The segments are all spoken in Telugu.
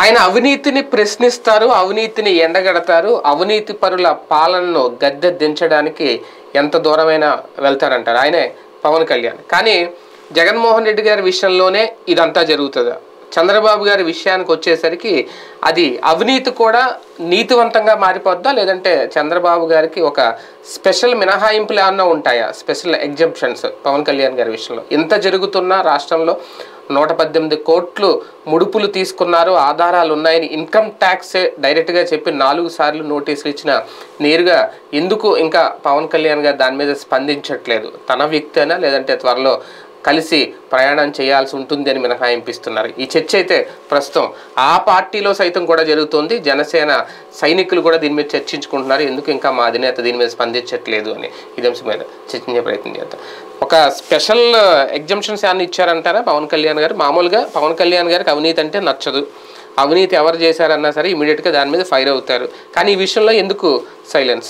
ఆయన అవినీతిని ప్రశ్నిస్తారు అవినీతిని ఎండగడతారు అవినీతి పరుల పాలనను గద్దె దించడానికి ఎంత దూరమైనా వెళ్తారంటారు ఆయనే పవన్ కళ్యాణ్ కానీ జగన్మోహన్ రెడ్డి గారి విషయంలోనే ఇదంతా జరుగుతుందా చంద్రబాబు గారి విషయానికి వచ్చేసరికి అది అవినీతి కూడా నీతివంతంగా మారిపోద్దా లేదంటే చంద్రబాబు గారికి ఒక స్పెషల్ మినహాయింపులు ఏమన్నా ఉంటాయా స్పెషల్ ఎగ్జంప్షన్స్ పవన్ కళ్యాణ్ గారి విషయంలో ఇంత జరుగుతున్నా రాష్ట్రంలో నూట పద్దెనిమిది కోట్లు ముడుపులు తీసుకున్నారు ఆధారాలు ఉన్నాయని ఇన్కమ్ ట్యాక్స్ డైరెక్ట్గా చెప్పి నాలుగు సార్లు నోటీసులు ఇచ్చిన నేరుగా ఎందుకు ఇంకా పవన్ కళ్యాణ్ గారు దాని మీద స్పందించట్లేదు తన వ్యక్తేనా లేదంటే త్వరలో కలిసి ప్రయాణం చేయాల్సి ఉంటుంది అని మినహాయింపిస్తున్నారు ఈ చర్చ అయితే ప్రస్తుతం ఆ పార్టీలో సైతం కూడా జరుగుతోంది జనసేన సైనికులు కూడా దీని మీద చర్చించుకుంటున్నారు ఎందుకు ఇంకా మా అధినేత దీని మీద స్పందించట్లేదు అని ఇది అంశం మీద చర్చించే ప్రయత్నం చేద్దాం ఒక స్పెషల్ ఎగ్జంప్షన్స్ ఏమైనా ఇచ్చారంటారా పవన్ కళ్యాణ్ గారు మామూలుగా పవన్ కళ్యాణ్ గారికి అవినీతి అంటే నచ్చదు అవినీతి ఎవరు చేశారన్నా సరే ఇమీడియట్గా దాని మీద ఫైర్ అవుతారు కానీ ఈ విషయంలో ఎందుకు సైలెన్స్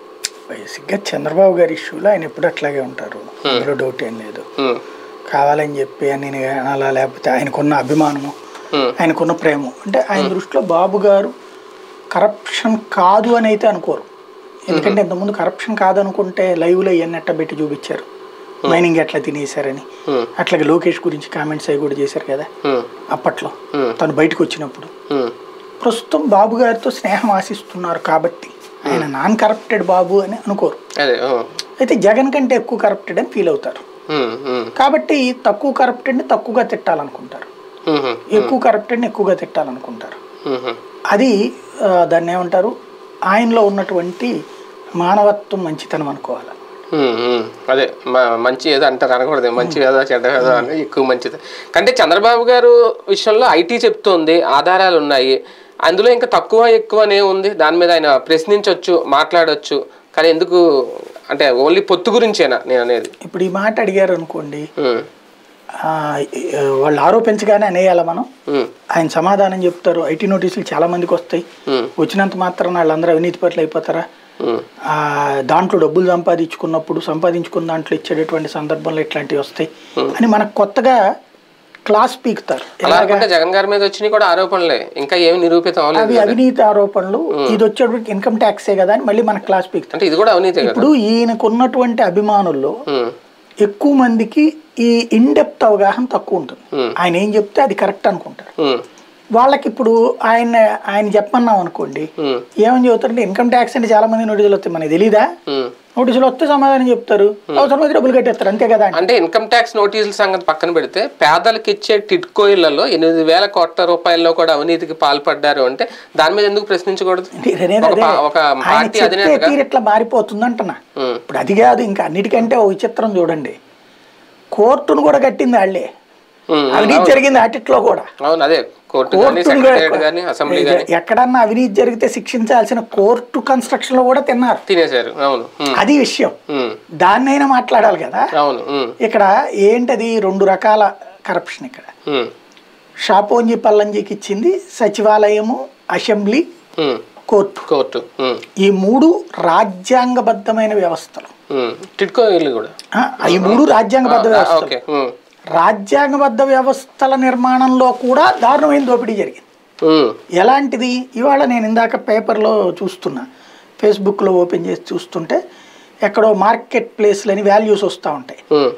బేసిక్గా చంద్రబాబు గారి ఇష్యూలో ఆయన ఎప్పుడు అట్లాగే ఉంటారు అందులో డౌట్ ఏం లేదు కావాలని చెప్పి అని నేను అనాలా లేకపోతే ఆయనకున్న అభిమానము ఆయనకున్న ప్రేమ అంటే ఆయన దృష్టిలో బాబు గారు కరప్షన్ కాదు అని అయితే అనుకోరు ఎందుకంటే ఇంతకుముందు కరప్షన్ కాదనుకుంటే లైవ్లో ఇవన్నీ ఎట్ట పెట్టి చూపించారు మైనింగ్ ఎట్లా తినేశారని అట్లాగే లోకేష్ గురించి కామెంట్స్ అవి కూడా చేశారు కదా అప్పట్లో తను బయటకు వచ్చినప్పుడు ప్రస్తుతం బాబు గారితో స్నేహం ఆశిస్తున్నారు కాబట్టి ఆయన నాన్ కరప్టెడ్ బాబు అని అనుకోరు అదే అయితే జగన్ కంటే ఎక్కువ కరప్టెడ్ అని ఫీల్ అవుతారు కాబట్టి తక్కువ కరప్టెడ్ని తక్కువగా తిట్టాలనుకుంటారు ఎక్కువ కరప్టెడ్ని ఎక్కువగా తిట్టాలనుకుంటారు అది ఆ, దాన్ని ఏమంటారు ఆయనలో ఉన్నటువంటి మానవత్వం మంచితనం అనుకోవాలి ఉమ్, ఉమ్. అదే మ- మంచి ఏదో అంటారు అనకూడదు మంచి ఏదో చెడ్డ ఏదో అని ఎక్కువ మంచిది అంటే చంద్రబాబు గారు విషయంలో ఐటీ చెప్తోంది ఆధారాలు ఉన్నాయి అందులో ఇంకా తక్కువ ఎక్కువ అనే ఉంది దాని మీద ఆయన ప్రశ్నించవచ్చు మాట్లాడొచ్చు కానీ ఎందుకు అంటే ఓన్లీ పొత్తు గురించేనా నేను అనేది ఇప్పుడు ఈ మాట అడిగారు అనుకోండి ఉమ్, ఆ, వాళ్ళు ఆరోపించగానే అనేయాల మనం ఉమ్, ఆయన సమాధానం చెప్తారు ఐటీ నోటీసులు చాలా మందికి వస్తాయి ఉమ్, వచ్చినంత మాత్రం వాళ్ళందరూ అవినీతి పట్ల అయిపోతారా ఉమ్, ఆ, దాంట్లో డబ్బులు సంపాదించుకున్నప్పుడు సంపాదించుకున్న దాంట్లో ఇచ్చేటటువంటి సందర్భంలో ఇట్లాంటివి వస్తాయి అని మనకు కొత్తగా క్లాస్ పీకుతారు అలా అనుకుంటే జగన్ గారి మీద వచ్చినాయి కూడా ఆరోపణలే ఇంకా ఏమి నిరూపితం అవ్వలేదు అవి అవినీతి ఆరోపణలు ఇది వచ్చేటప్పటికి ఇన్కమ్ ట్యాక్సే కదా అని మళ్ళీ మన క్లాస్ పీకుతారు అంటే ఇది కూడా అవినీతే కదా ఇప్పుడు ఈయనకున్నటువంటి అభిమానుల్లో ఉమ్, ఎక్కువ మందికి ఈ ఇన్డెప్త్ అవగాహన తక్కువ ఉంటుంది ఆయన ఏం చెప్తే అది కరెక్ట్ అనుకుంటారు ఉమ్, వాళ్ళకి ఇప్పుడు ఆయన ఆయన చెప్పన్నాం అనుకోండి ఉమ్, ఏమని చెబుతారంటే ఇన్కమ్ ట్యాక్స్ అంటే చాలా మంది నోటీసులు వస్తాయి మనకి తెలీదా ఉమ్. నోటీసులు వస్తే సమాధానం చెప్తారు అవసరమైతే డబ్బులు కట్టేస్తారు అంతే కదా అంటే ఇన్కమ్ ట్యాక్స్ నోటీసుల సంగతి పక్కన పెడితే పేదలకు ఇచ్చే టిట్కో ఇళ్లలో ఎనిమిది వేల కోట్ల రూపాయల్లో కూడా అవినీతికి పాల్పడ్డారు అంటే దాని మీద ఎందుకు ప్రశ్నించకూడదు నేను అనేది ఒక అదే. పా- ఒక ఆయన పార్టీ చెప్పే అధినేతగా తీరు ఇట్లా మారిపోతుంది అంటున్నా ఉమ్, ఇప్పుడు అది కాదు ఇంకా అన్నిటికంటే ఓ విచిత్రం చూడండి కోర్టును కూడా కట్టింది వాళ్ళే ఉమ్, అవినీతి జరిగింది అటిట్లో కూడా అవును అదే కోర్టు కానీ కోర్టును సెక్రటరియట్ కూడా- కానీ అసెంబ్లీ కానీ ఎక్కడన్నా అవినీతి జరిగితే శిక్షించాల్సిన కోర్టు కన్స్ట్రక్షన్ లో కూడా తిన్నారు తినేశారు అవును ఉమ్, అది విషయం ఉమ్, దాన్నైనా మాట్లాడాలి కదా అవును ఉమ్, ఇక్కడ ఏంటది రెండు రకాల కరప్షన్ ఇక్కడ ఉమ్, షాపోంజీ పల్లంజీకి ఇచ్చింది సచివాలయము అసెంబ్లీ ఉమ్, కోర్టు కోర్టు ఉమ్, ఈ మూడు రాజ్యాంగబద్ధమైన వ్యవస్థలు ఉమ్. టిట్కో ఇల్లు కూడా ఆ, ఈ మూడు రాజ్యాంగబద్ధ ఆ, వ్యవస్థలు ఓకే ఉమ్, రాజ్యాంగబద్ధ వ్యవస్థల నిర్మాణంలో కూడా దారుణమైన దోపిడీ జరిగింది ఉమ్, ఎలాంటిది ఇవాళ నేను ఇందాక పేపర్లో చూస్తున్నా ఫేస్బుక్లో ఓపెన్ చేసి చూస్తుంటే ఎక్కడో మార్కెట్ ప్లేస్లని వాల్యూస్ వస్తూ ఉంటాయి ఉమ్,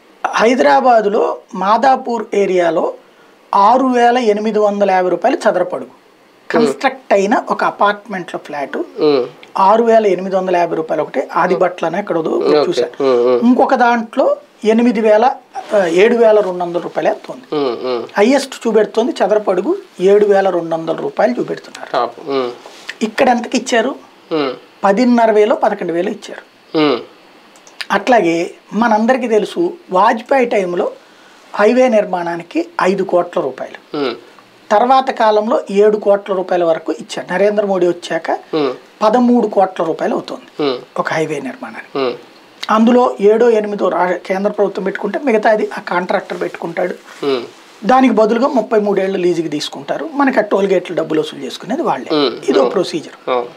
హైదరాబాదులో మాదాపూర్ ఏరియాలో ఆరు వేల ఎనిమిది వందల యాభై రూపాయలు చదరపడుగు కన్స్ట్రక్ట్ అయిన ఒక అపార్ట్మెంట్లో ఫ్లాట్ ఉమ్, ఆరు వేల ఎనిమిది వందల యాభై రూపాయలు ఒకటి ఆదిబట్లనే ఎక్కడ చూశాను ఉమ్, ఉమ్, ఇంకొక దాంట్లో ఎనిమిది వేల ఆ, ఏడు వేల రెండు వందల రూపాయలు ఎత్తుంది ఉమ్, ఉమ్. హైయెస్ట్ చూపెడుతుంది చదరపడుగు ఏడు వేల రెండు వందల రూపాయలు చూపెడుతున్నారు టాప్ ఉమ్, ఇక్కడ ఎంతకి ఇచ్చారు ఉమ్, పదిన్నర వేలు పదకొండు వేలు ఇచ్చారు ఉమ్, అట్లాగే మనందరికీ తెలుసు వాజ్పేయి టైంలో హైవే నిర్మాణానికి ఐదు కోట్ల రూపాయలు ఉమ్, తర్వాత కాలంలో ఏడు కోట్ల రూపాయల వరకు ఇచ్చారు నరేంద్ర మోడీ వచ్చాక ఉమ్, పదమూడు కోట్ల రూపాయలు అవుతుంది ఉమ్, ఒక హైవే నిర్మాణానికి ఉమ్, అందులో ఏడో ఎనిమిదో రా కేంద్ర ప్రభుత్వం పెట్టుకుంటే మిగతాది ఆ కాంట్రాక్టర్ పెట్టుకుంటాడు ఉమ్, దానికి బదులుగా ముప్పై మూడేళ్ళు లీజుకి తీసుకుంటారు మనకి ఆ టోల్ గేట్లు డబ్బులు వసూలు చేసుకునేది వాళ్ళే Hmm. ఇదో ప్రొసీజర్ అవును.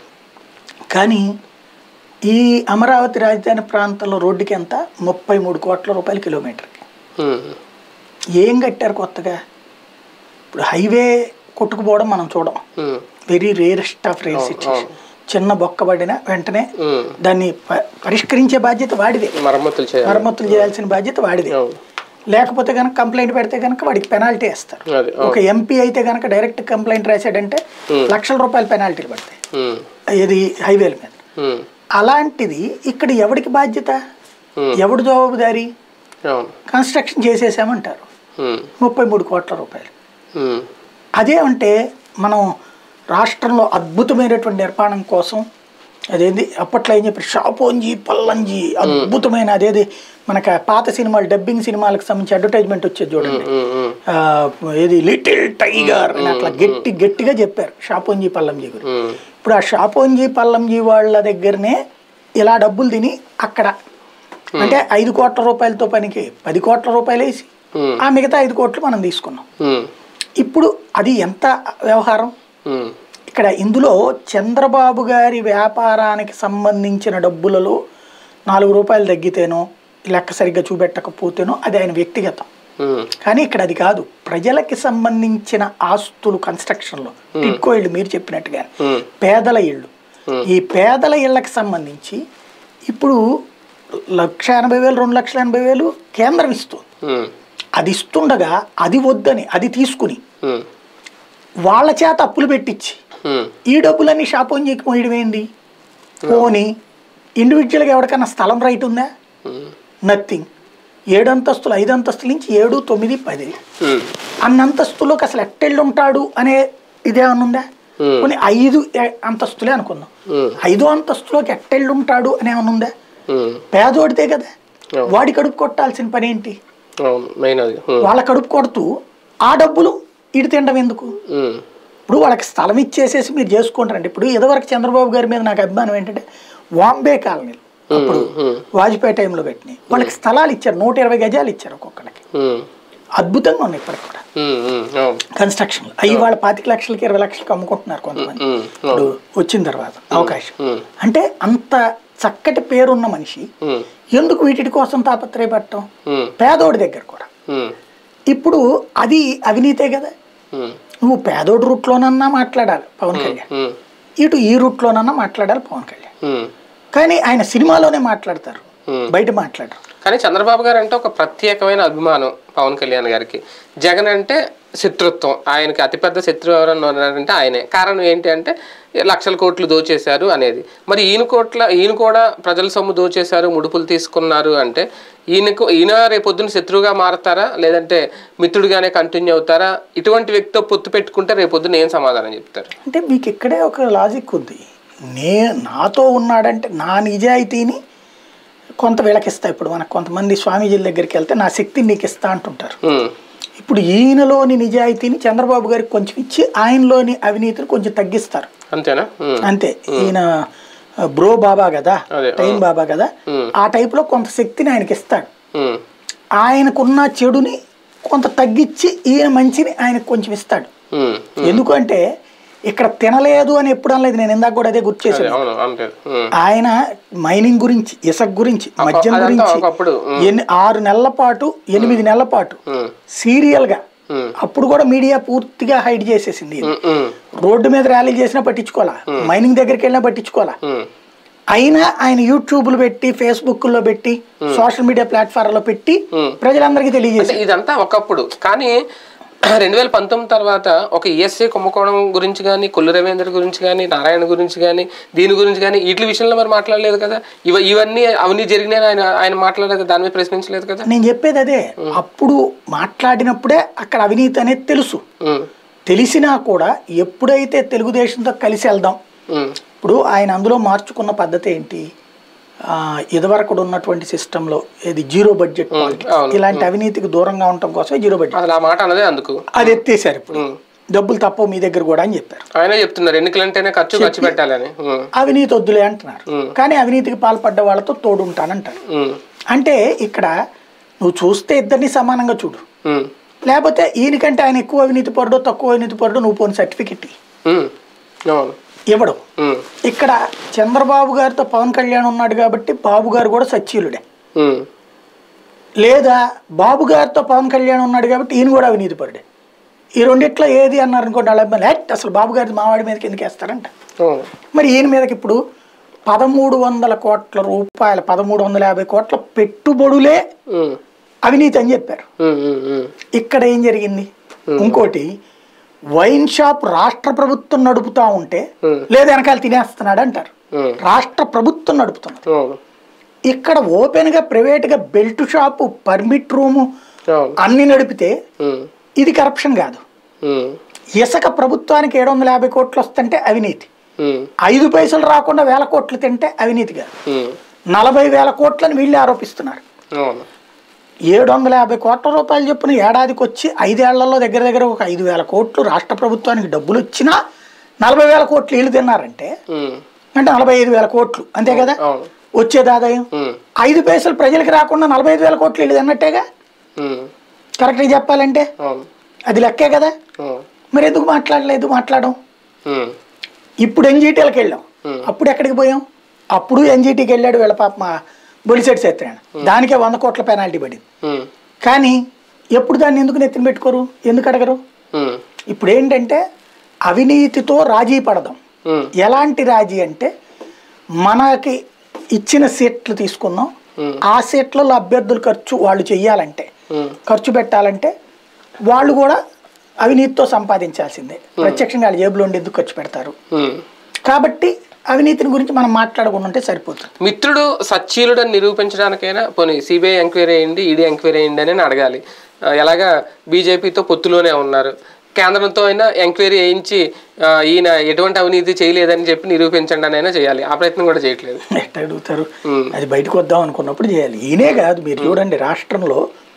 కానీ ఈ అమరావతి రాజధాని ప్రాంతంలో రోడ్డుకి ఎంత ముప్పై మూడు కోట్ల రూపాయల కిలోమీటర్కి ఉమ్, ఏం కట్టారు కొత్తగా ఇప్పుడు హైవే కొట్టుకుపోవడం మనం చూడం ఉమ్, very rarest of rare situation చిన్న బొక్కబడిన వెంటనే ఉమ్. దాన్ని ప- పరిష్కరించే బాధ్యత వాడిదే మరమ్మతులు చేయాలి మరమ్మతులు చేయాల్సిన బాధ్యత వాడిదే అవును లేకపోతే కనుక కంప్లైంట్ పెడితే కనుక వాడికి పెనాల్టీ వేస్తారు అది ఒక ఎంపీ అయితే కనుక డైరెక్ట్ కంప్లైంట్ రాశాడంటే లక్షల రూపాయల పెనాల్టీలు పడతాయి ఉమ్, ఇది హైవేల మీద ఉమ్, అలాంటిది ఇక్కడ ఎవరికి బాధ్యత Hmm. ఎవడు జవాబుదారీ అవును కన్స్ట్రక్షన్ చేసేసామంటారు ఉమ్, ముప్పై మూడు కోట్ల రూపాయలు ఉమ్, అదే అంటే మనం రాష్ట్రంలో అద్భుతమైనటువంటి నిర్మాణం కోసం అదేంది అప్పట్లో ఏం చెప్పారు షాపోంజీ పల్లంజీ అద్భుతమైన అదేది మనకి ఆ పాత సినిమాలు డబ్బింగ్ సినిమాలకు సంబంధించి అడ్వర్టైజ్మెంట్ వచ్చేది చూడండి ఉమ్, ఉమ్, ఆ, ఏది లిటిల్ టైగర్ అని అట్లా గట్టి గట్టిగా చెప్పారు షాపోంజీ పల్లంజీ గురించి ఉమ్, ఇప్పుడు ఆ షాపోంజీ పల్లంజీ వాళ్ళ దగ్గరనే ఇలా డబ్బులు తిని అక్కడ అంటే ఐదు కోట్ల రూపాయలతో పనికి పది కోట్ల రూపాయలు వేసి ఉమ్, ఆ మిగతా ఐదు కోట్లు మనం తీసుకున్నాం ఉమ్, ఇప్పుడు అది ఎంత వ్యవహారం ఉమ్, ఇక్కడ ఇందులో చంద్రబాబు గారి వ్యాపారానికి సంబంధించిన డబ్బులలో నాలుగు రూపాయలు తగ్గితేనో లెక్క సరిగ్గా చూపెట్టకపోతేనో అది ఆయన వ్యక్తిగతం ఉమ్, కానీ ఇక్కడ అది కాదు ప్రజలకి సంబంధించిన ఆస్తులు కన్స్ట్రక్షన్లో టిడ్కో ఇళ్ళు మీరు చెప్పినట్టుగా ఉమ్, పేదల ఇళ్ళు ఈ పేదల ఇళ్ళకి సంబంధించి ఇప్పుడు లక్ష ఎనభై వేలు రెండు లక్షల ఎనభై వేలు కేంద్రం ఇస్తుంది ఉమ్, అది ఇస్తుండగా అది వద్దని అది తీసుకుని ఉమ్, వాళ్ళ చేత అప్పులు పెట్టించి ఉమ్, ఈ డబ్బులన్నీ షాపోంజీకి మోయడం ఏంది పోని ఇండివిజువల్గా ఎవరికైనా స్థలం రైట్ ఉందా ఉమ్, నథింగ్ ఏడు అంతస్తులు ఐదు అంతస్తుల నుంచి ఏడు తొమ్మిది పది ఉమ్, అన్న అంతస్తులోకి అసలు ఎట్టెళ్ళి ఉంటాడు అనే ఇదేమన్నా ఉందా Hmm. కొన్ని ఐదు ఎ- అంతస్తులే అనుకుందాం ఉమ్, ఐదో అంతస్తులోకి ఎట్టెళ్ళి ఉంటాడు అని ఏమన్నా ఉందా ఉమ్, పేదోడితే కదా అవును. వాడి కడుపు కొట్టాల్సిన పని ఏంటి అవును మెయిన్ అది ఉమ్, వాళ్ళ కడుపు కొడుతూ ఆ డబ్బులు ఇటు తినడం ఎందుకు ఉమ్, ఇప్పుడు వాళ్ళకి స్థలం ఇచ్చేసేసి మీరు చేసుకుంటారండి ఇప్పుడు ఇదివరకు చంద్రబాబు గారి మీద నాకు అభిమానం ఏంటంటే వాంబే కాలనీలు అప్పుడు ఉమ్, వాజ్పేయి టైంలో పెట్టినాయి వాళ్ళకి స్థలాలు ఇచ్చారు నూట ఇరవై గజాలు ఇచ్చారు ఒక్కొక్కడికి ఉమ్, అద్భుతంగా ఉన్నాయి ఇప్పటికి కూడా ఉమ్, ఉమ్, అవును కన్స్ట్రక్షన్ అవి వాళ్ళ పాతిక లక్షలకి ఇరవై లక్షలకి అమ్ముకుంటున్నారు కొంతమంది ఉమ్, ఇప్పుడు వచ్చిన తర్వాత అవకాశం ఉమ్, అంటే అంత చక్కటి పేరున్న మనిషి ఉమ్, ఎందుకు వీటి కోసం తాపత్రయపడటం ఉమ్, పేదోడి దగ్గర కూడా ఉమ్, ఇప్పుడు అది అవినీతే కదా ఉమ్, నువ్వు పేదోడి రూట్లోనన్నా మాట్లాడాలి పవన్ కళ్యాణ్ ఉమ్, ఇటు ఈ రూట్లోనన్నా మాట్లాడాలి పవన్ కళ్యాణ్ ఉమ్, కానీ ఆయన సినిమాలోనే మాట్లాడతారు Hmm. బయట మాట్లాడరు కానీ చంద్రబాబు గారు అంటే ఒక ప్రత్యేకమైన అభిమానం పవన్ కళ్యాణ్ గారికి జగన్ అంటే శత్రుత్వం ఆయనకి అతిపెద్ద శత్రువు ఎవరన్నా ఉన్నారంటే ఆయనే కారణం ఏంటి అంటే లక్షల కోట్లు దోచేశారు అనేది మరి ఈయన కోట్ల ఈయన కూడా ప్రజల సొమ్ము దోచేశారు ముడుపులు తీసుకున్నారు అంటే ఈయనకు ఈయన రేపొద్దున శత్రువుగా మారతారా లేదంటే మిత్రుడిగానే కంటిన్యూ అవుతారా ఇటువంటి వ్యక్తితో పొత్తు పెట్టుకుంటే రేపొద్దున ఏం సమాధానం చెప్తారు అంటే మీకు ఇక్కడే ఒక లాజిక్ ఉంది నే నాతో ఉన్నాడంటే నా నిజాయితీని కొంత వీళ్ళకి ఇస్తా ఇప్పుడు మనకు కొంతమంది స్వామీజీల దగ్గరికి వెళ్తే నా శక్తిని నీకు ఇస్తా అంటుంటారు ఉమ్, ఇప్పుడు ఈయనలోని నిజాయితీని చంద్రబాబు గారికి కొంచెం ఇచ్చి ఆయనలోని అవినీతిని కొంచెం తగ్గిస్తారు అంతేనా ఉమ్, అంతే ఈయన ఆ, బ్రో బాబా కదా అదే, టైం బాబా కదా ఉమ్. ఆ టైప్లో కొంత శక్తిని ఆయనకి ఇస్తాడు ఉమ్, ఆయనకున్న చెడుని కొంత తగ్గించి ఈయన మంచిని ఆయనకు కొంచెం ఇస్తాడు ఉమ్, ఎందుకంటే ఇక్కడ తినలేదు అని ఎప్పుడు అనలేదు నేను ఇందాక కూడా అదే గుర్తు అదే, చేశాను అవును అంతే ఉమ్, ఆయన మైనింగ్ గురించి ఇసుక గురించి మద్యం అదంతా గురించి ఒకప్పుడు ఉమ్, ఎన్ని ఆరు నెలల పాటు ఎనిమిది నెలల పాటు ఉమ్, సీరియల్ గా ఉమ్, అప్పుడు కూడా మీడియా పూర్తిగా హైడ్ చేసేసింది ఉమ్, ఉమ్, రోడ్డు మీద ర్యాలీ చేసినా పట్టించుకోవాలా మైనింగ్ దగ్గరికి వెళ్ళినా పట్టించుకోవాలా ఉమ్, అయినా ఆయన యూట్యూబ్లో పెట్టి ఫేస్బుక్లో పెట్టి సోషల్ మీడియా ప్లాట్ఫామ్లో పెట్టి Hmm. ప్రజలందరికీ తెలియజేశారు అంటే ఇదంతా ఒకప్పుడు కానీ రెండు వేల పంతొమ్మిది తర్వాత ఒక ఈఎస్ఐ కుంభకోణం గురించి కానీ కొల్లు రవీంద్ర గురించి కానీ నారాయణ గురించి కానీ దీని గురించి కానీ వీటి విషయంలో మరి మాట్లాడలేదు కదా ఇవ ఇవన్నీ అవన్నీ జరిగినాయని ఆయన ఆయన మాట్లాడలేదు దాని మీద ప్రశ్నించలేదు కదా నేను చెప్పేది అదే అప్పుడు మాట్లాడినప్పుడే అక్కడ అవినీతి అనేది తెలుసు ఉమ్, తెలిసినా కూడా ఎప్పుడైతే తెలుగుదేశంతో కలిసి వెళ్దాం ఉమ్, ఇప్పుడు ఆయన అందులో మార్చుకున్న పద్ధతి ఏంటి ఆ, ఇదివరకు ఉన్నటువంటి సిస్టంలో ఇది జీరో బడ్జెట్ పాలిటిక్స్ అవును. ఇలాంటి అవినీతికి దూరంగా ఉండటం కోసమే జీరో బడ్జెట్ అసలు ఆ మాట అన్నదే అందుకు అది ఎత్తేసారు ఇప్పుడు ఉమ్. డబ్బులు తప్ప మీ దగ్గర కూడా అని చెప్పారు ఆయనే చెప్తున్నారు ఎన్నికలంటేనే ఖర్చు ఖర్చు పెట్టాలని ఉమ్, అవినీతి వద్దులే అంటున్నారు ఉమ్. కానీ అవినీతికి పాల్పడ్డ వాళ్ళతో తోడుంటానంటారు ఉమ్, అంటే ఇక్కడ నువ్వు చూస్తే ఇద్దరిని సమానంగా చూడు ఉమ్, లేకపోతే ఈయనకంటే ఆయన ఎక్కువ అవినీతి పరుడో తక్కువ అవినీతి పరుడో నువ్వు పోని సర్టిఫికెట్ ఉమ్, అవును ఇవ్వడం ఉమ్, ఇక్కడ చంద్రబాబు గారితో పవన్ కళ్యాణ్ ఉన్నాడు కాబట్టి బాబు గారు కూడా సచ్చీలుడే ఉమ్, లేదా బాబు గారితో పవన్ కళ్యాణ్ ఉన్నాడు కాబట్టి ఈయన కూడా అవినీతి పరుడే ఈ రెండిట్లో ఏది అన్నారు అనుకోండి వాళ్ళ అబ్బాయి "లేట్, అసలు బాబు గారి మావాడి మీదకి ఎందుకు వేస్తారంట ఉమ్, మరి ఈయన మీదకి ఇప్పుడు పదమూడు వందల కోట్ల రూపాయల పదమూడు వందల యాభై కోట్ల పెట్టుబడులే ఉమ్, అవినీతి అని చెప్పారు ఉమ్, ఉమ్, ఉమ్, ఇక్కడ ఏం జరిగింది ఇంకోటి వైన్ షాప్ రాష్ట్ర ప్రభుత్వం నడుపుతా ఉంటే Hmm. లేదా వెనకాల తినేస్తున్నాడు అంటారు ఉమ్, రాష్ట్ర ప్రభుత్వం నడుపుతున్నారు ఉమ్, ఇక్కడ ఓపెన్ గా ప్రైవేట్ గా బెల్ట్ షాపు పర్మిట్ రూము అవును అన్ని నడిపితే ఉమ్, ఇది కరప్షన్ కాదు ఉమ్, ఇసుక ప్రభుత్వానికి ఏడు వందల యాభై కోట్లు వస్తుంటే అవినీతి ఉమ్, ఐదు పైసలు రాకుండా వేల కోట్లు తింటే అవినీతి కాదు ఉమ్, నలభై వేల కోట్లని వీళ్ళే ఆరోపిస్తున్నారు అవును ఏడు వందల యాభై కోట్ల రూపాయలు చొప్పున ఏడాదికి వచ్చి ఐదేళ్లలో దగ్గర దగ్గర ఒక ఐదు వేల కోట్లు రాష్ట్ర ప్రభుత్వానికి డబ్బులు వచ్చినా నలభై వేల కోట్లు వీళ్ళు తిన్నారంటే ఉమ్, అంటే నలభై ఐదు వేల కోట్లు అంతే కదా అవును వచ్చేది ఆదాయం ఉమ్, ఐదు పైసలు ప్రజలకు రాకుండా నలభై ఐదు వేల కోట్లు వీళ్ళు తిన్నట్టేగా ఉమ్, కరెక్ట్గా చెప్పాలంటే అవును అది లెక్కే కదా ఉమ్, మరి ఎందుకు మాట్లాడలేదు మాట్లాడడం ఉమ్, ఇప్పుడు ఎన్జీటీలకు వెళ్ళాం Hmm. అప్పుడు ఎక్కడికి పోయాం అప్పుడు ఎన్జీటీకి వెళ్ళాడు వీళ్ళ పాప మా బొలిసెట్ సత్యనారాయణ దానికే వంద కోట్ల పెనాల్టీ పడింది ఉమ్, కానీ ఎప్పుడు దాన్ని ఎందుకు నెత్తిన పెట్టుకోరు ఎందుకు అడగరు ఉమ్, ఇప్పుడు ఏంటంటే అవినీతితో రాజీ పడదాం ఉమ్, ఎలాంటి రాజీ అంటే మనకి ఇచ్చిన సీట్లు తీసుకుందాం Hmm. ఆ సీట్లలో అభ్యర్థుల ఖర్చు వాళ్ళు చెయ్యాలంటే ఉమ్, ఖర్చు పెట్టాలంటే వాళ్ళు కూడా అవినీతితో సంపాదించాల్సిందే ప్రత్యక్షంగా వాళ్ళ జేబులో ఉండి ఎందుకు ఖర్చు పెడతారు ఉమ్. కాబట్టి అవినీతిని గురించి మనం మాట్లాడకుండా ఉంటే సరిపోతుంది మిత్రుడు సచ్చీలుడని నిరూపించడానికైనా పోనీ సిబిఐ ఎంక్వైరీ అయ్యింది ఈడీ ఎంక్వైరీ అయ్యింది అని అడగాలి ఆ, ఎలాగా బీజేపీతో పొత్తులోనే ఉన్నారు కేంద్రంతో అయినా ఎంక్వైరీ వేయించి ఆ, ఈయన ఎటువంటి అవినీతి చేయలేదని చెప్పి నిరూపించండి అని అయినా చేయాలి ఆ ప్రయత్నం కూడా చేయట్లేదు ఎట్లా అడుగుతారు ఉమ్, అది బయటకు వద్దాం అనుకున్నప్పుడు చేయాలి ఈయనే కాదు మీరు చూడండి రాష్ట్రంలో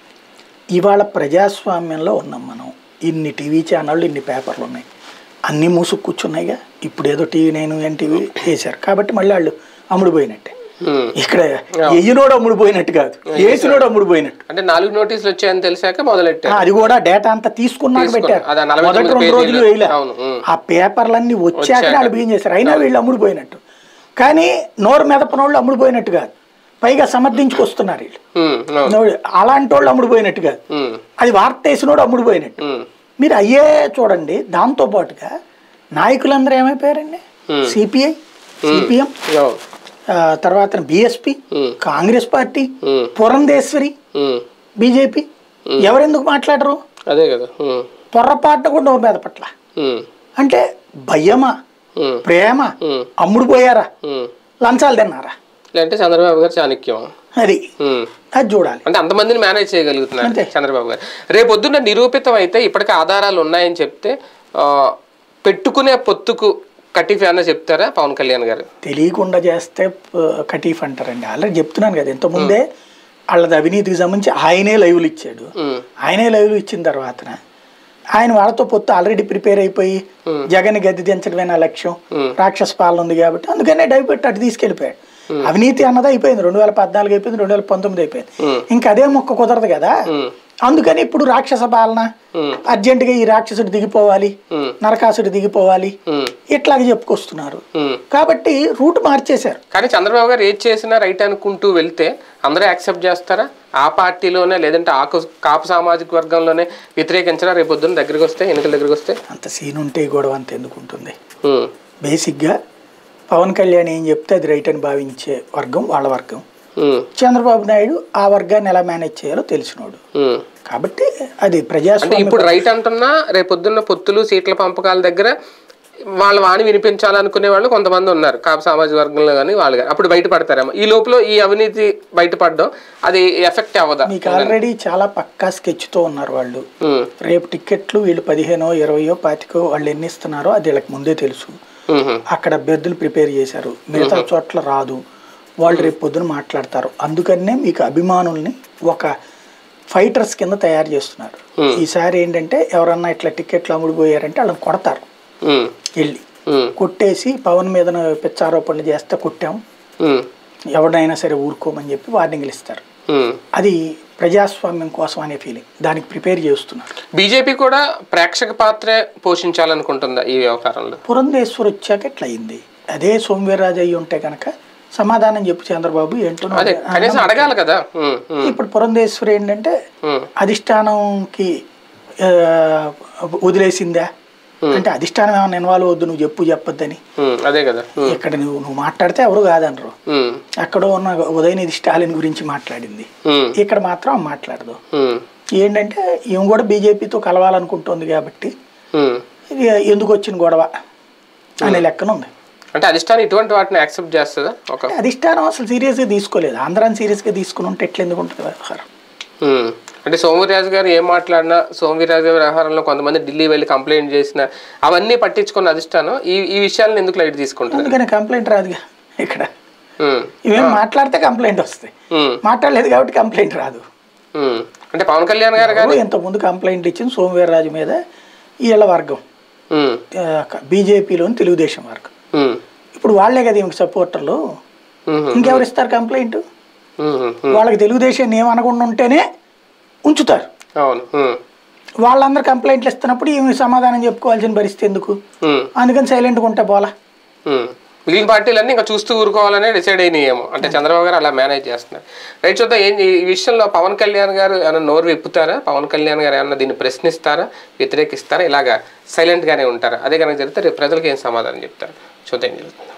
ఇవాళ ప్రజాస్వామ్యంలో ఉన్నాం మనం ఇన్ని టీవీ ఛానళ్ళు ఇన్ని పేపర్లు ఉన్నాయి అన్నీ మూసుకు కూర్చున్నాయిగా ఇప్పుడు ఏదో టీవీ నేను ఎన్టీవీ వేశారు కాబట్టి మళ్ళీ వాళ్ళు అమ్ముడు పోయినట్టే ఉమ్. ఇక్కడ ఎయ్యినోడు అమ్ముడు పోయినట్టు కాదు వేసినోడు అమ్ముడు పోయినట్టు అంటే నాలుగు నోటీసులు వచ్చాయని తెలిసాక మొదలెట్టారు ఆ, అది కూడా డేటా అంతా తీసుకున్నాక తీసుకున్నారు. పెట్టారు అది ఆ నలభై మొదటి తొమ్మిది రెండు రోజులు పేజీలు. వేయలే అవును, ఉమ్. ఆ పేపర్లన్నీ వచ్చాక వచ్చాక. వాళ్ళు బియ్యం చేశారు అయినా వీళ్ళు అమ్ముడు పోయినట్టు కానీ నోరు మెదపనోళ్ళు అమ్ముడు పోయినట్టు కాదు పైగా సమర్థించుకొస్తున్నారు వీళ్ళు ఉమ్, అవును. నోరు- అలాంటి వాళ్ళు అమ్ముడు పోయినట్టు కాదు ఉమ్, అది వార్త వేసినోడు అమ్ముడు పోయినట్టు ఉమ్, మీరు అయ్యే చూడండి దాంతో పాటుగా నాయకులందరూ ఏమైపోయారండి Hmm. సిపిఐ సిపిఎం అవును. తర్వాత బిఎస్పి Hmm. కాంగ్రెస్ పార్టీ ఉమ్, పురంధేశ్వరి ఉమ్, బీజేపీ ఎవరెందుకు మాట్లాడరు అదే కదా ఉమ్, పొర్రపాటున కూడా నోరు మీద పట్ల ఉమ్, అంటే భయమా ఉమ్, ప్రేమ ఉమ్, అమ్ముడు పోయారా ఉమ్. లంచాలు తిన్నారా లేదంటే చంద్రబాబు గారు చాణక్యం అది ఉమ్. అది చూడాలి అంటే అంతమందిని మేనేజ్ చేయగలుగుతున్నారు అంతే. చంద్రబాబు గారు రేపొద్దున్న నిరూపితం అయితే ఇప్పటికే ఆధారాలు ఉన్నాయని చెప్తే ఆ, పెట్టుకునే పొత్తుకు కటిఫ్ అన్న చెప్తారా పవన్ కళ్యాణ్ గారు తెలియకుండా చేస్తే ప- కటీఫ్ అంటారండి ఆల్రెడీ చెప్తున్నాను కదా ఇంతకుముందే వాళ్ళది అవినీతికి సంబంధించి ఆయనే లైవ్లు ఇచ్చాడు ఉమ్, ఆయనే లైవ్లు ఇచ్చిన తర్వాతన ఆయన వాళ్ళతో పొత్తు ఆల్రెడీ ప్రిపేర్ అయిపోయి జగన్ గద్దె దించడమే నా లక్ష్యం Hmm. రాక్షస పాలన ఉంది కాబట్టి అందుకనే డైపెట్టి అటు తీసుకెళ్ళిపోయాడు అవినీతి అన్నది అయిపోయింది రెండు వేల పద్నాలుగు అయిపోయింది రెండు వేల పంతొమ్మిది అయిపోయింది Hmm. ఇంకా అదే మొక్క కుదరదు కదా ఉమ్, అందుకని ఇప్పుడు రాక్షస పాలన ఉమ్, అర్జెంటుగా ఈ రాక్షసుడు దిగిపోవాలి ఉమ్, నరకాసుడు దిగిపోవాలి ఉమ్, ఇట్లాగే చెప్పుకొస్తున్నారు ఉమ్. కాబట్టి రూట్ మార్చేశారు కానీ చంద్రబాబు గారు ఏది చేసినా రైట్ అనుకుంటూ వెళ్తే అందరూ యాక్సెప్ట్ చేస్తారా ఆ పార్టీలోనే లేదంటే ఆకు కాపు సామాజిక వర్గంలోనే వ్యతిరేకించరా రేపొద్దున దగ్గరికి వస్తే ఎన్నికల దగ్గరికి వస్తే అంత సీన్ ఉంటే ఈ గొడవ అంత ఎందుకు ఉంటుంది ఉమ్, బేసిక్గా పవన్ కళ్యాణ్ ఏం చెప్తే అది రైట్ అని భావించే వర్గం వాళ్ళ వర్గం ఉమ్, చంద్రబాబు నాయుడు ఆ వర్గాన్ని ఎలా మేనేజ్ చేయాలో తెలిసినోడు ఉమ్. కాబట్టి అది అంటే ప్రజాస్వామ్యం ఇప్పుడు రైట్ అంటున్నా రేపొద్దున్న పొత్తులు సీట్ల పంపకాల దగ్గర వాళ్ళ వాణి వినిపించాలనుకునే వాళ్ళు కొంతమంది ఉన్నారు కాపు సామాజిక వర్గంలో కానీ వాళ్ళు కానీ అప్పుడు బయటపడతారేమో ఈ లోపల ఈ అవినీతి బయటపడడం అది ఎఫెక్ట్ అవ్వదా మీకు ఆల్రెడీ చాలా పక్కా స్కెచ్తో ఉన్నారు వాళ్ళు ఉమ్, రేపు టిక్కెట్లు వీళ్ళు పదిహేనో ఇరవయో పాతికో వాళ్ళు ఎన్ని ఇస్తున్నారో అది వీళ్ళకి ముందే తెలుసు ఉమ్, అక్కడ అభ్యర్థులు ప్రిపేర్ చేశారు మిగతా చోట్ల రాదు వాళ్ళు రేపు పొద్దున మాట్లాడతారు అందుకనే మీకు అభిమానుల్ని ఒక ఫైటర్స్ కింద తయారు చేస్తున్నారు ఈసారి ఏంటంటే ఎవరన్నా ఇట్లా టికెట్లు అమ్ముడుపోయారంటే వాళ్ళని కొడతారు ఉమ్, వెళ్ళి ఉమ్, కొట్టేసి పవన్ మీద పిచ్చారోపణలు చేస్తే కొట్టాం ఉమ్, ఎవరినైనా సరే ఊరుకోమని చెప్పి వార్నింగ్లు ఇస్తారు ఉమ్. అది ప్రజాస్వామ్యం కోసం అనే ఫీలింగ్ దానికి ప్రిపేర్ చేస్తున్నారు బీజేపీ కూడా ప్రేక్షక పాత్రే పోషించాలనుకుంటుందా ఈ వ్యవహారంలో పురంధేశ్వర్ వచ్చాక ఇట్లా అయింది అదే సోమవీర్రాజు అయ్యి ఉంటే కనుక సమాధానం చెప్పు చంద్రబాబు ఏంటో అదే కనీసం అడగాలి కదా ఉమ్, ఉమ్, ఇప్పుడు పురంధేశ్వరి ఏంటంటే ఉమ్, అధిష్టానంకి ఆ, వదిలేసిందా అంటే అధిష్టానం ఏమైనా ఇన్వాల్వ్ వద్దు నువ్వు చెప్పు చెప్పొద్దని ఉమ్, అదే కదా ఉమ్, ఇక్కడ నువ్వు నువ్వు మాట్లాడితే ఎవరు కాదనరు ఉమ్, ఎక్కడో ఉన్న ఉదయనిధి స్టాలిన్ గురించి మాట్లాడింది ఉమ్, ఇక్కడ మాత్రం ఆమె మాట్లాడదు ఉమ్, ఏంటంటే ఈమె కూడా బీజేపీతో కలవాలనుకుంటోంది కాబట్టి ఉమ్. ఇది ఎందుకు వచ్చిన గొడవ అనే లెక్కన ఉంది అంటే అధిష్టానం ఇటువంటి వాటిని యాక్సెప్ట్ చేస్తుందా ఒక అధిష్టానం అసలు సీరియస్గా తీసుకోలేదు ఆంధ్రాని సీరియస్గా తీసుకుని ఉంటే ఎట్లా ఎందుకు ఉంటుంది వ్యవహారం ఉమ్. అంటే సోమవీరాజు గారు ఏం మాట్లాడినా సోమవీరాజు గారి వ్యవహారంలో కొంతమంది ఢిల్లీ వెళ్ళి కంప్లైంట్ చేసిన అవన్నీ పట్టించుకున్న అధిష్టానం ఈ ఈ విషయాలను ఎందుకు లైట్ తీసుకుంటారు అందుకని కంప్లైంట్ రాదుగా ఇక్కడ ఉమ్, ఇవేం మాట్లాడితే కంప్లైంట్ వస్తాయి ఉమ్, మాట్లాడలేదు కాబట్టి కంప్లైంట్ రాదు ఉమ్. అంటే పవన్ కళ్యాణ్ గారు కానీ ఇంతకుముందు కంప్లైంట్ ఇచ్చింది సోమవీర్రాజు మీద వీళ్ళ వర్గం ఉమ్, బీజేపీలోని తెలుగుదేశం వర్గం ఉమ్, ఇప్పుడు వాళ్ళే కదా ఈమెకి సపోర్టర్లు ఉమ్, ఇంకెవరు ఇస్తారు కంప్లైంట్ ఉమ్, ఉమ్. వాళ్ళకి తెలుగుదేశం ఏమనకుండా ఉంటేనే ఉంచుతారు అవును ఉమ్, వాళ్ళందరూ కంప్లైంట్లు ఇస్తున్నప్పుడు ఈమె సమాధానం చెప్పుకోవాల్సిన పరిస్థితి ఎందుకు ఉమ్, అందుకని సైలెంట్గా ఉంటే పోలా ఉమ్. మిగిలిన పార్టీలన్నీ ఇంకా చూస్తూ ఊరుకోవాలనే డిసైడ్ అయినాయేమో అంటే చంద్రబాబు గారు అలా మేనేజ్ చేస్తున్నారు రైట్ చూద్దాం ఏం ఈ విషయంలో పవన్ కళ్యాణ్ గారు ఏమైనా నోరు విప్పుతారా పవన్ కళ్యాణ్ గారు ఏమన్నా దీన్ని ప్రశ్నిస్తారా వ్యతిరేకిస్తారా ఇలాగా సైలెంట్గానే ఉంటారా అదే కనుక జరిగితే రేపు ప్రజలకు ఏం సమాధానం చెప్తారు చూద్దాం ఏం జరుగుతుందో.